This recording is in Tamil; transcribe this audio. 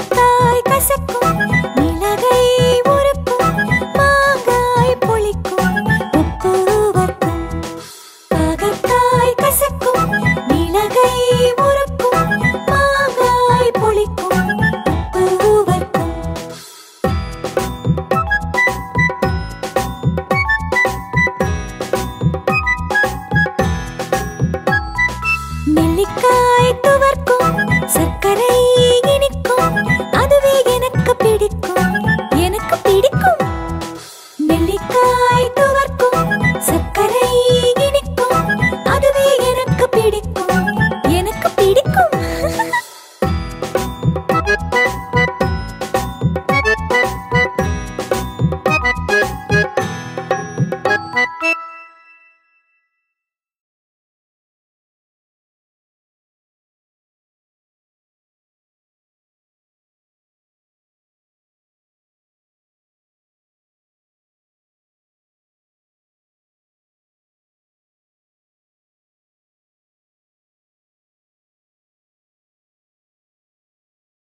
பாகற்காய் கசக்கும் மிளகை முறுக்கும் மாங்காய் புளிக்கும் உப்பு வர்க்கும் பாகற்காய் கசக்கும் மிளகை முறுக்கும் மாங்காய் புளிக்கும் உப்பு வர்க்கும்